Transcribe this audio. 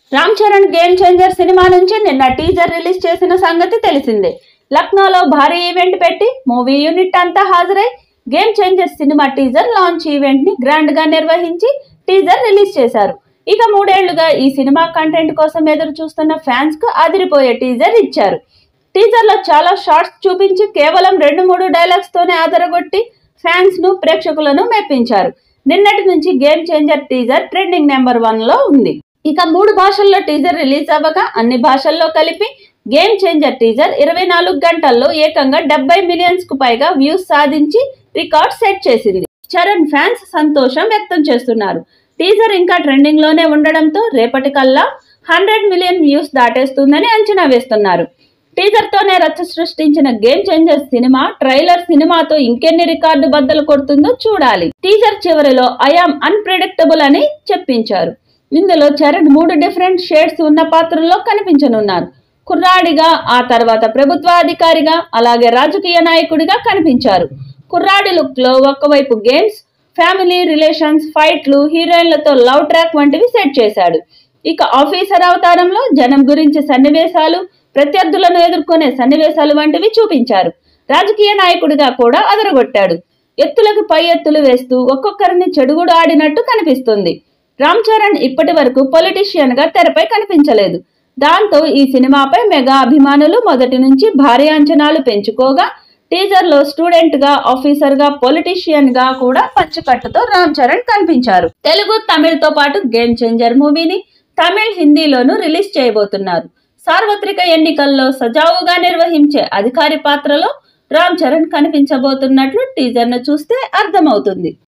Ram Charan game changer cinema నుంచి నిన్న teaser release చేసిన సంగతి తెలిసిందే లక్నోలో భారీ ఈవెంట్ పెట్టి మూవీ యూనిట్ అంతా హాజరై game changer cinema teaser launch event ని గ్రాండ్ గా నిర్వహించి టీజర్ రిలీజ్ చేశారు ఇక మూడేళ్లుగా ఈ సినిమా కంటెంట్ కోసం ఎదురు చూస్తున్న ఫ్యాన్స్ కు అదిరిపోయే టీజర్ ఇచ్చారు టీజర్ లో చాలా షార్ట్స్ చూపించి కేవలం రెండు మూడు డైలాగ్స్ తోనే ఆదరగొట్టి ఫ్యాన్స్ ను ప్రేక్షకులను మెప్పించారు నిన్నటి నుంచి game changer teaser trending number one లో ఉంది ఇక మూడు భాషల్లో టీజర్ రిలీజ్ అవ్వగా అన్ని భాషల్లో కలిపి గేమ్ చేంజర్ టీజర్ ఇరవై నాలుగు గంటల్లో ఏకంగా డెబ్బై మిలియన్స్ కు పైగా వ్యూస్ సాధించి రికార్డ్ సెట్ చేసింది చరణ్ ఫ్యాన్స్ సంతోషం వ్యక్తం చేస్తున్నారు టీజర్ ఇంకా ట్రెండింగ్ లోనే ఉండడంతో రేపటి కల్లా హండ్రెడ్ మిలియన్ వ్యూస్ దాటేస్తుందని అంచనా వేస్తున్నారు టీజర్ తోనే రచ్చ సృష్టించిన గేమ్ చేంజర్ సినిమా ట్రైలర్ సినిమాతో ఇంకెన్ని రికార్డు బద్దలు కొడుతుందో చూడాలి టీజర్ చివరిలో ఐఆమ్ అన్ప్రెడిక్టబుల్ అని చెప్పించారు ఇందులో చరణ్ మూడు డిఫరెంట్ షేడ్స్ ఉన్న పాత్రల్లో కనిపించనున్నారు కుర్రాడిగా ఆ తర్వాత ప్రభుత్వాధికారిగా అలాగే రాజకీయ నాయకుడిగా కనిపించారు కుర్రాడి లుక్ లో ఒకవైపు గేమ్స్ ఫ్యామిలీ రిలేషన్స్ ఫైట్లు హీరోయిన్లతో లవ్ ట్రాక్ వంటివి సెట్ చేశాడు ఇక ఆఫీసర్ అవతారంలో జనం గురించి సన్నివేశాలు ప్రత్యర్థులను ఎదుర్కొనే సన్నివేశాలు వంటివి చూపించారు రాజకీయ నాయకుడిగా కూడా అదరగొట్టాడు ఎత్తులకు పై ఎత్తులు వేస్తూ ఒక్కొక్కరిని చెడుగుడు ఆడినట్టు కనిపిస్తుంది రామ్ చరణ్ ఇప్పటి వరకు పొలిటీషియన్ గా తెరపై కనిపించలేదు దాంతో ఈ సినిమాపై మెగా అభిమానులు మొదటి నుంచి భారీ అంచనాలు పెంచుకోగా టీజర్ లో స్టూడెంట్ గా ఆఫీసర్ గా పొలిటీషియన్ గా కూడా పంచుకట్టుతో రామ్ చరణ్ కనిపించారు తెలుగు తమిళ్ తో పాటు గేమ్ చేంజర్ మూవీని తమిళ్ హిందీలోనూ రిలీజ్ చేయబోతున్నారు సార్వత్రిక ఎన్నికల్లో సజావుగా నిర్వహించే అధికారి పాత్రలో రామ్ చరణ్ కనిపించబోతున్నట్లు టీజర్ ను చూస్తే అర్థమవుతుంది